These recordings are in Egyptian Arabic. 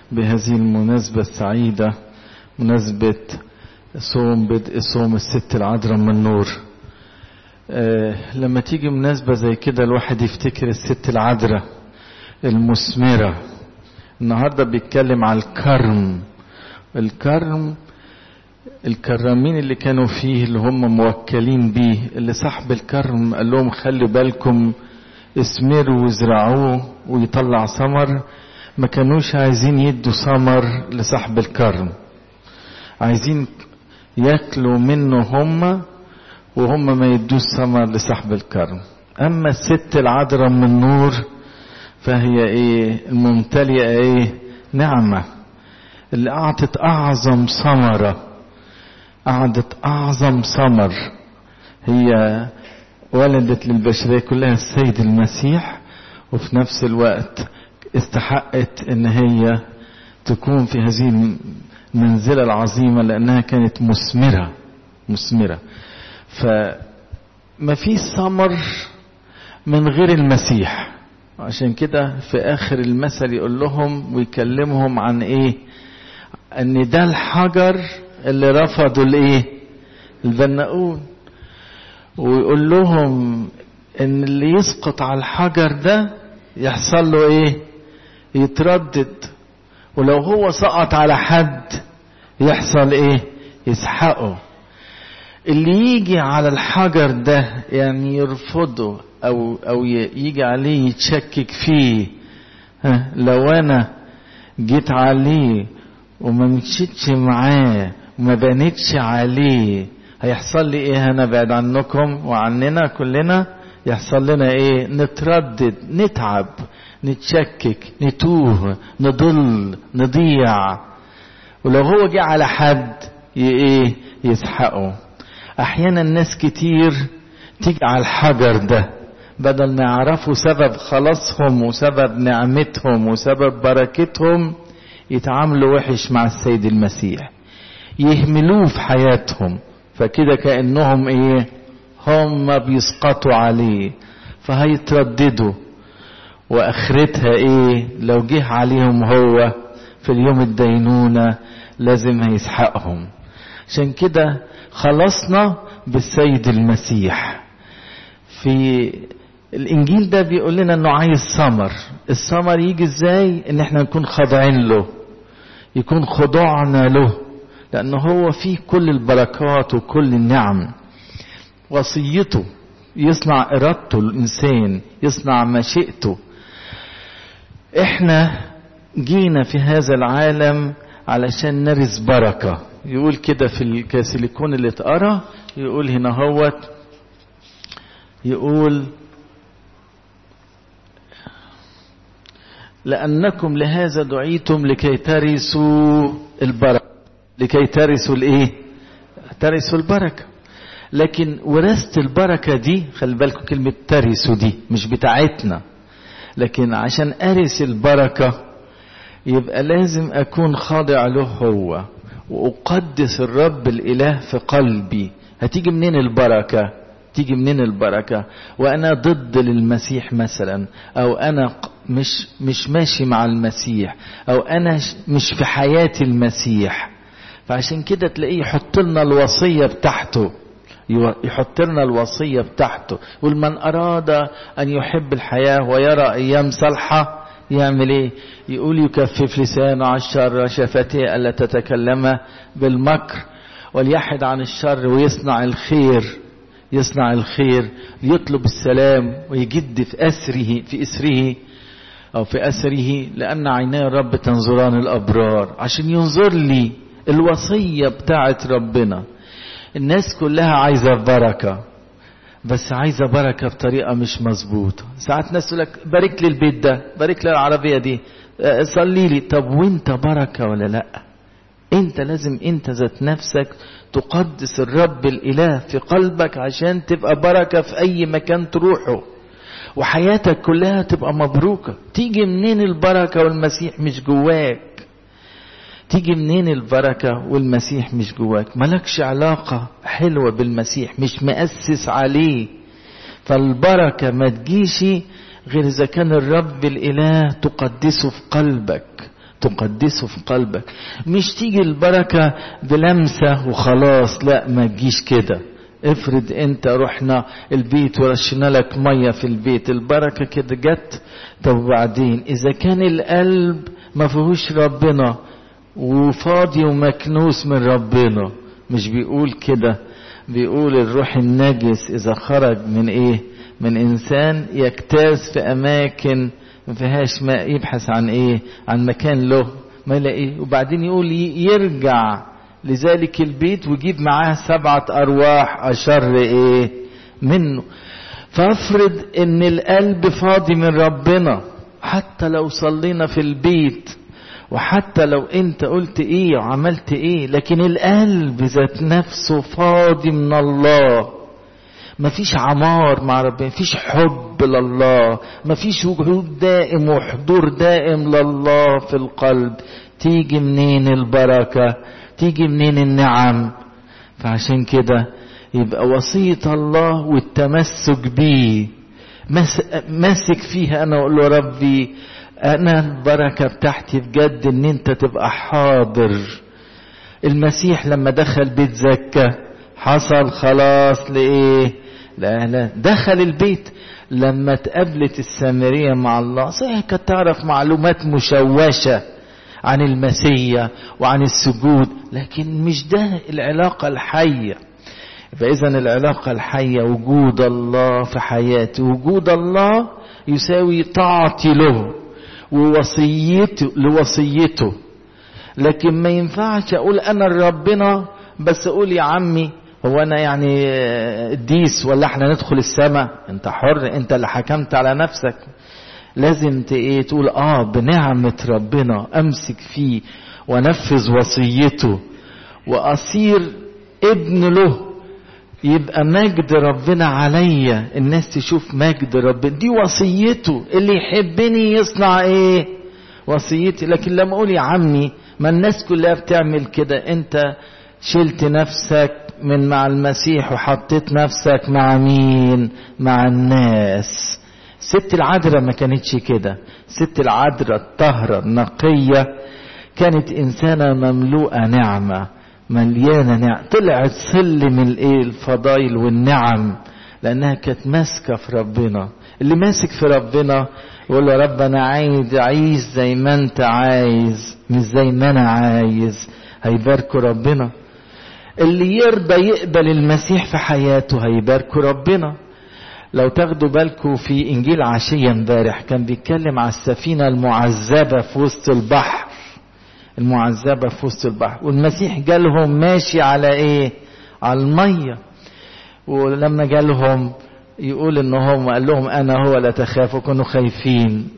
بهذه المناسبة السعيدة مناسبة صوم بدء صوم الست العذراء من النور آه لما تيجي مناسبة زي كده الواحد يفتكر الست العذراء المثمرة النهاردة بيتكلم على الكرم الكرم الكرامين اللي كانوا فيه اللي هم موكلين بيه اللي صاحب الكرم قال لهم خلي بالكم اسمروا وازرعوه ويطلع ثمر ما كانوش عايزين يدوا ثمر لصاحب الكرم عايزين ياكلوا منه هم وهم ما يدوش ثمر لصاحب الكرم اما الست العذراء من النور فهي ايه الممتلئه ايه نعمه اللي اعطت اعظم ثمره أعدت أعظم ثمر هي ولدت للبشرية كلها السيد المسيح وفي نفس الوقت استحقت ان هي تكون في هذه المنزلة العظيمة لأنها كانت مثمرة مثمرة فما في ثمر من غير المسيح عشان كده في آخر المثل يقول لهم ويكلمهم عن إيه أن ده الحجر اللي رفضوا الايه البناؤون ويقول لهم ان اللي يسقط على الحجر ده يحصل له ايه يتردد ولو هو سقط على حد يحصل ايه يسحقه اللي يجي على الحجر ده يعني يرفضه او او يجي عليه يتشكك فيه ها لو انا جيت عليه وما مشيتش معاه وما بنتش عليه هيحصل لي ايه هنا بعد عنكم وعننا كلنا يحصل لنا ايه نتردد نتعب نتشكك نتوه نضل نضيع ولو هو جه على حد ايه يسحقه احيانا ناس كتير تيجي على الحجر ده بدل ما يعرفوا سبب خلاصهم وسبب نعمتهم وسبب بركتهم يتعاملوا وحش مع السيد المسيح يهملوه في حياتهم فكده كأنهم ايه هم بيسقطوا عليه فهيترددوا واخرتها ايه لو جه عليهم هو في اليوم الدينونة لازم هيسحقهم عشان كده خلصنا بالسيد المسيح في الانجيل ده بيقول لنا انه عايز ثمر الثمر يجي ازاي ان احنا نكون خاضعين له يكون خضوعنا له لأنه هو فيه كل البركات وكل النعم وصيته يصنع إرادته الإنسان يصنع مشيئته إحنا جينا في هذا العالم علشان نرث بركة يقول كده في الكاسيليكون اللي اتقرا يقول هنا هوت يقول لأنكم لهذا دعيتم لكي ترثوا البركة لكي ترثوا الايه ترثوا البركه لكن ورثت البركه دي خلي بالكم كلمه ترثوا دي مش بتاعتنا لكن عشان ارث البركه يبقى لازم اكون خاضع له هو واقدس الرب الاله في قلبي هتيجي منين البركه تيجي منين البركه وانا ضد للمسيح مثلا او انا مش مش ماشي مع المسيح او انا مش في حياه المسيح فعشان كده تلاقيه يحط لنا الوصية بتاعته يحط لنا الوصية بتاعته يقول من أراد أن يحب الحياة ويرى أيام صالحة يعمل إيه؟ يقول يكفف لسانه عن الشر شفتيه ألا تتكلم بالمكر وليحد عن الشر ويصنع الخير يصنع الخير يطلب السلام ويجد في أسره في أسره أو في أسره لأن عيني الرب تنظران الأبرار عشان ينظر لي الوصية بتاعت ربنا الناس كلها عايزة بركة بس عايزة بركة بطريقة مش مظبوطة ساعات ناس يقول لك بارك لي البيت ده بارك لي العربية دي صلي لي طب وانت بركة ولا لا انت لازم انت ذات نفسك تقدس الرب الاله في قلبك عشان تبقى بركة في اي مكان تروحه وحياتك كلها تبقى مبروكة تيجي منين البركة والمسيح مش جواك تيجي منين البركة والمسيح مش جواك ملكش علاقة حلوة بالمسيح مش مؤسس عليه فالبركة ما تجيش غير إذا كان الرب الإله تقدسه في قلبك تقدسه في قلبك مش تيجي البركة بلمسة وخلاص لا ما تجيش كده افرض انت رحنا البيت ورشنا لك مية في البيت البركة كده جت طب وبعدين اذا كان القلب ما فيهوش ربنا وفاضي ومكنوس من ربنا مش بيقول كده بيقول الروح النجس اذا خرج من ايه من انسان يجتاز في اماكن ما فيهاش ماء يبحث عن ايه عن مكان له ما يلاقيه وبعدين يقول يرجع لذلك البيت ويجيب معاه سبعة ارواح اشر ايه منه فافرض ان القلب فاضي من ربنا حتى لو صلينا في البيت وحتى لو انت قلت ايه وعملت ايه لكن القلب ذات نفسه فاضي من الله مفيش عمار مع ربنا مفيش حب لله مفيش وجود دائم وحضور دائم لله في القلب تيجي منين البركة تيجي منين النعم فعشان كده يبقى وصية الله والتمسك بيه ماسك فيها انا اقول له ربي انا البركة بتاعتي بجد ان انت تبقى حاضر المسيح لما دخل بيت زكا حصل خلاص لايه لا لا دخل البيت لما اتقابلت السامرية مع الله صحيح كانت تعرف معلومات مشوشة عن المسيا وعن السجود لكن مش ده العلاقة الحية فإذا العلاقة الحية وجود الله في حياتي وجود الله يساوي طاعتي له ووصيته لوصيته لكن ما ينفعش اقول انا لربنا بس اقول يا عمي هو انا يعني ديس ولا احنا ندخل السماء انت حر انت اللي حكمت على نفسك لازم ايه تقول اه بنعمة ربنا امسك فيه وانفذ وصيته واصير ابن له يبقى مجد ربنا عليا الناس تشوف مجد ربنا دي وصيته اللي يحبني يصنع ايه وصيتي لكن لما اقول يا عمي ما الناس كلها بتعمل كده انت شلت نفسك من مع المسيح وحطيت نفسك مع مين مع الناس ست العذراء ما كانتش كده ست العذراء الطاهرة النقية كانت إنسانة مملوءة نعمة مليانة نعم طلعت سلم الايه الفضايل والنعم لانها كانت ماسكه في ربنا اللي ماسك في ربنا يقول له رب انا عايز اعيش زي ما انت عايز مش زي ما انا عايز هيباركوا ربنا اللي يرضى يقبل المسيح في حياته هيباركوا ربنا لو تاخدوا بالكم في انجيل عشيه امبارح كان بيتكلم على السفينه المعذبه في وسط البحر المعذبة في وسط البحر والمسيح جالهم ماشي على ايه على المية ولما جالهم يقول ان هم قال لهم انا هو لا تخافوا كانوا خايفين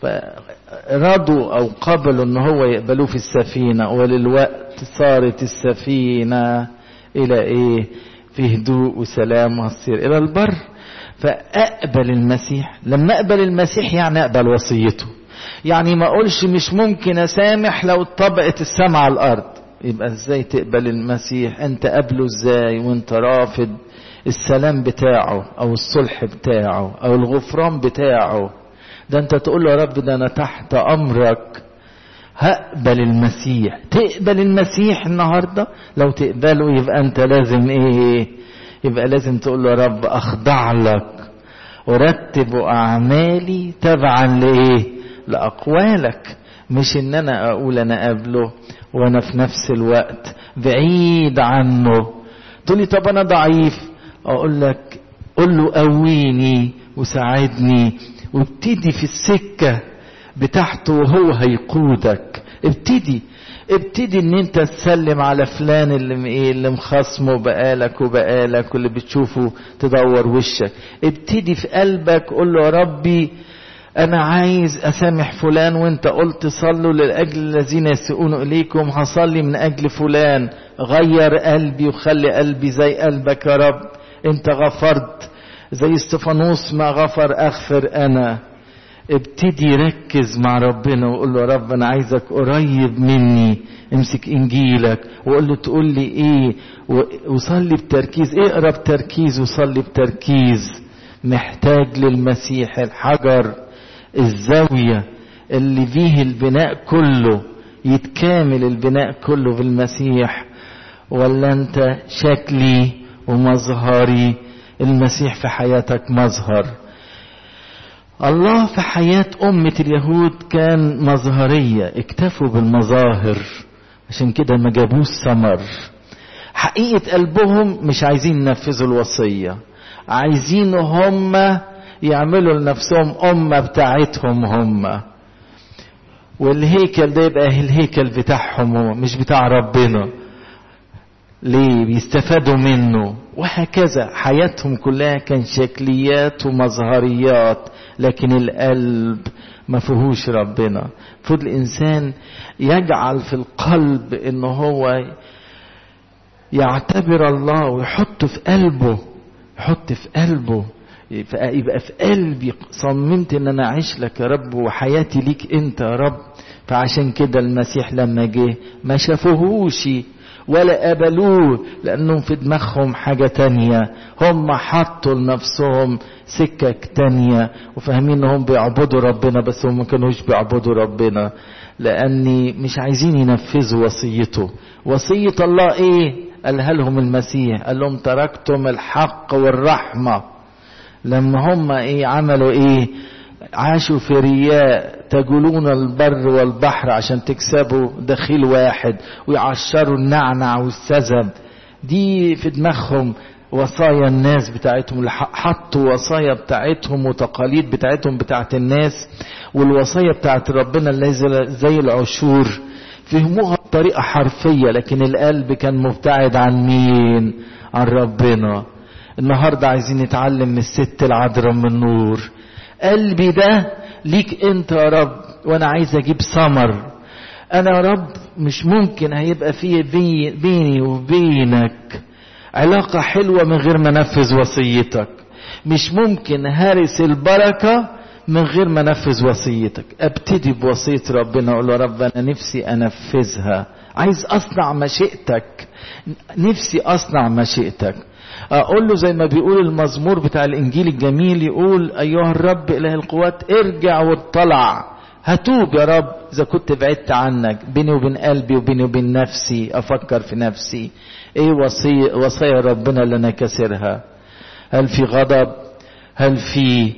فرضوا او قبلوا ان هو يقبلوه في السفينة وللوقت صارت السفينة الى ايه في هدوء وسلام وهتصير الى البر فاقبل المسيح لما اقبل المسيح يعني اقبل وصيته يعني ما اقولش مش ممكن اسامح لو طبقت السماء على الارض يبقى ازاي تقبل المسيح انت قبله ازاي وانت رافض السلام بتاعه او الصلح بتاعه او الغفران بتاعه ده انت تقول له يا رب ده انا تحت امرك هقبل المسيح تقبل المسيح النهارده لو تقبله يبقى انت لازم ايه يبقى لازم تقول له يا رب اخضع لك ارتب اعمالي تبعا لايه لأقوالك مش ان انا اقول انا قابله وانا في نفس الوقت بعيد عنه تقول لي طب انا ضعيف اقول لك قول له قويني وساعدني وابتدي في السكة بتاعته وهو هيقودك ابتدي ابتدي ان انت تسلم على فلان اللي ايه اللي مخاصمه بقالك وبقالك واللي بتشوفه تدور وشك ابتدي في قلبك قول له يا ربي انا عايز اسامح فلان وانت قلت صلوا لاجل الذين يسيئون اليكم هصلي من اجل فلان غير قلبي وخلي قلبي زي قلبك يا رب انت غفرت زي استفانوس ما غفر اغفر انا ابتدي ركز مع ربنا وقول له يا رب انا عايزك قريب مني امسك انجيلك وقول له تقول لي ايه وصلي بتركيز اقرا بتركيز وصلي بتركيز محتاج للمسيح الحجر الزاوية اللي فيه البناء كله يتكامل البناء كله في المسيح ولا انت شكلي ومظهري المسيح في حياتك مظهر الله في حياة أمة اليهود كان مظهرية اكتفوا بالمظاهر عشان كده ما جابوش ثمر حقيقة قلبهم مش عايزين ينفذوا الوصية عايزين هم يعملوا لنفسهم أمة بتاعتهم هم والهيكل ده يبقى الهيكل بتاعهم هو مش بتاع ربنا ليه بيستفادوا منه وهكذا حياتهم كلها كان شكليات ومظهريات لكن القلب ما فيهوش ربنا المفروض الانسان يجعل في القلب ان هو يعتبر الله ويحط في قلبه يحط في قلبه يبقى في قلبي صممت ان انا اعيش لك يا رب وحياتي ليك انت يا رب فعشان كده المسيح لما جه ما شافوهوش ولا قبلوه لانهم في دماغهم حاجة تانية هم حطوا لنفسهم سكك تانية وفاهمين انهم بيعبدوا ربنا بس هم ما كانوش بيعبدوا ربنا لاني مش عايزين ينفذوا وصيته وصية الله ايه قالها لهم المسيح قال لهم تركتم الحق والرحمة لما هم ايه عملوا ايه عاشوا في رياء تجولون البر والبحر عشان تكسبوا دخيل واحد ويعشروا النعنع والسزم دي في دماغهم وصايا الناس بتاعتهم اللي حطوا وصايا بتاعتهم وتقاليد بتاعتهم بتاعت الناس والوصايا بتاعت ربنا اللي زي العشور فهموها بطريقة حرفية لكن القلب كان مبتعد عن مين عن ربنا النهاردة عايزين نتعلم من الست العذراء من النور قلبي ده ليك انت يا رب وانا عايز اجيب ثمر انا يا رب مش ممكن هيبقى في بي بيني وبينك علاقة حلوة من غير ما انفذ وصيتك مش ممكن هرس البركة من غير ما انفذ وصيتك ابتدي بوصية ربنا اقول له رب انا نفسي انفذها عايز اصنع مشيئتك نفسي اصنع مشيئتك اقول له زي ما بيقول المزمور بتاع الانجيل الجميل يقول ايها الرب اله القوات ارجع واطلع هتوب يا رب اذا كنت بعدت عنك بيني وبين قلبي وبيني وبين نفسي افكر في نفسي ايه وصي وصايا ربنا اللي انا كسرها هل في غضب هل في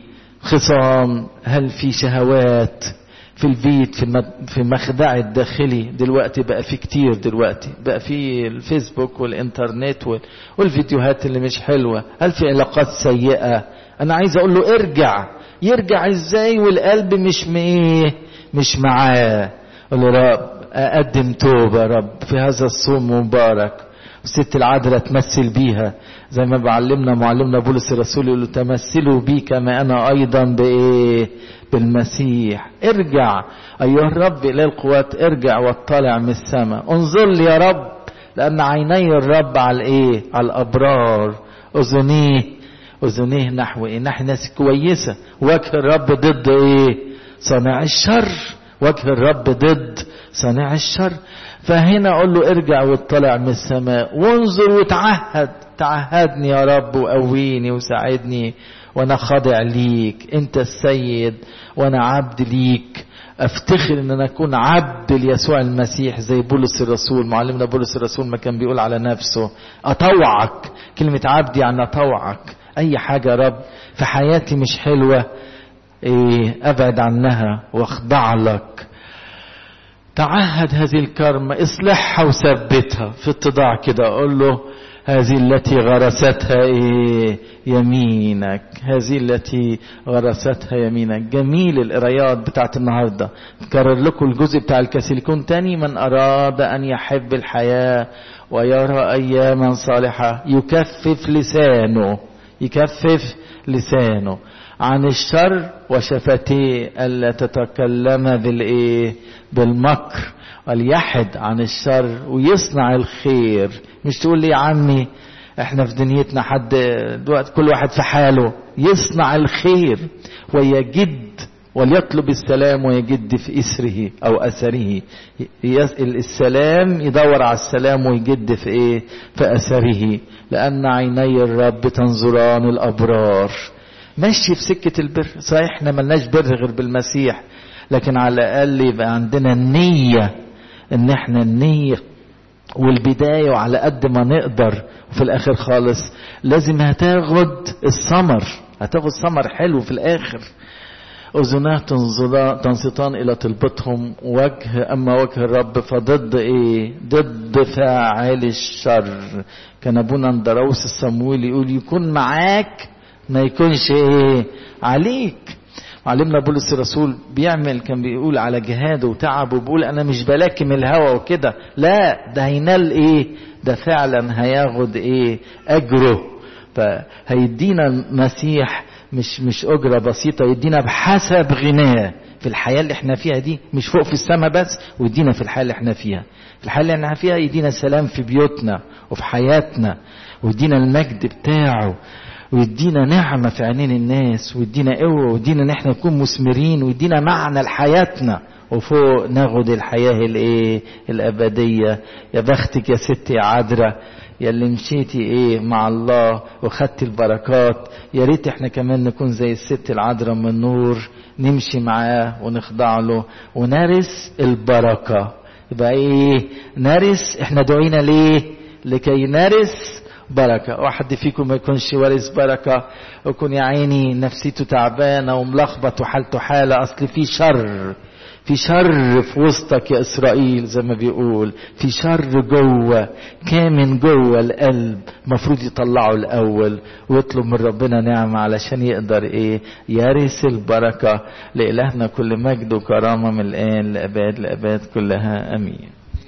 خصام هل في شهوات في البيت في في مخدع الداخلي دلوقتي بقى في كتير دلوقتي بقى في الفيسبوك والانترنت والفيديوهات اللي مش حلوه هل في علاقات سيئه انا عايز اقول له ارجع يرجع ازاي والقلب مش ايه مش معاه اقول له رب اقدم توبه يا رب في هذا الصوم مبارك الست العذراء تمثل بيها زي ما بعلمنا معلمنا بولس الرسول يقول له تمثلوا بي كما انا ايضا بايه بالمسيح ارجع ايها الرب الى القوات ارجع واطلع من السماء انظر لي يا رب لان عيني الرب على الايه على الابرار اذنيه اذنيه نحو ايه نحو ناس كويسه وجه الرب ضد ايه صانع الشر وجه الرب ضد صانع الشر فهنا اقول له ارجع واطلع من السماء وانظر وتعهد تعهدني يا رب وقويني وساعدني وانا خاضع ليك انت السيد وانا عبد ليك افتخر ان انا اكون عبد ليسوع المسيح زي بولس الرسول معلمنا بولس الرسول ما كان بيقول على نفسه اطوعك كلمة عبد يعني اطوعك اي حاجة يا رب في حياتي مش حلوة ايه ابعد عنها واخضع لك تعهد هذه الكرمة اصلحها وثبتها في اتضاع كده اقول له هذه التي غرستها إيه يمينك هذه التي غرستها يمينك جميل القرايات بتاعت النهاردة نكرر لكم الجزء بتاع الكاسيليكون تاني من أراد أن يحب الحياة ويرى أياما صالحة يكفف لسانه يكفف لسانه عن الشر وشفتيه ألا تتكلم بالإيه بالمكر وليحد عن الشر ويصنع الخير مش تقول لي يا عمي احنا في دنيتنا حد دلوقتي كل واحد في حاله يصنع الخير ويجد وليطلب السلام ويجد في اسره او اثره السلام يدور على السلام ويجد في ايه في اثره لان عيني الرب تنظران الابرار ماشي في سكه البر صحيح احنا ملناش بر غير بالمسيح لكن على الاقل يبقى عندنا النيه ان احنا النية والبداية وعلى قد ما نقدر وفي الاخر خالص لازم هتاخد الثمر هتاخد ثمر حلو في الاخر أذناه تنصتان إلى طلبتهم وجه أما وجه الرب فضد إيه ضد فاعل الشر كان أبونا اندروس الصمويل يقول يكون معاك ما يكونش إيه عليك معلمنا بولس الرسول بيعمل كان بيقول على جهاده وتعبه بيقول انا مش بلاكم الهوى وكده لا ده هينال ايه ده فعلا هياخد ايه اجره فهيدينا المسيح مش مش اجره بسيطه يدينا بحسب غناه في الحياه اللي احنا فيها دي مش فوق في السماء بس ويدينا في الحياه اللي احنا فيها في الحياه اللي احنا فيها يدينا سلام في بيوتنا وفي حياتنا ويدينا المجد بتاعه ويدينا نعمة في عينين الناس ويدينا قوة ويدينا ان احنا نكون مثمرين ويدينا معنى لحياتنا وفوق ناخد الحياة الايه الابدية يا بختك يا ستي يا عذرة يا اللي مشيتي ايه مع الله وخدتي البركات يا ريت احنا كمان نكون زي الست العذراء من النور نمشي معاه ونخضع له ونرث البركة يبقى ايه نرث احنا دعينا ليه لكي نرث بركة واحد فيكم ما يكونش وارث بركة ويكون يا عيني نفسيته تعبانة وملخبط وحالته حالة أصل في شر في شر في وسطك يا إسرائيل زي ما بيقول في شر جوه كامن جوه القلب مفروض يطلعه الأول ويطلب من ربنا نعمة علشان يقدر إيه يرث البركة لإلهنا كل مجد وكرامة من الآن لأباد لأباد كلها أمين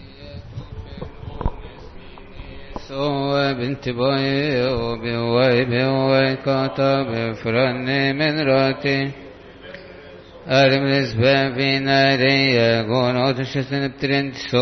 سوى بنت باي وبواي بواي كاتب فرني من راتي أرمز بابين أريا قونوت شسن بترنت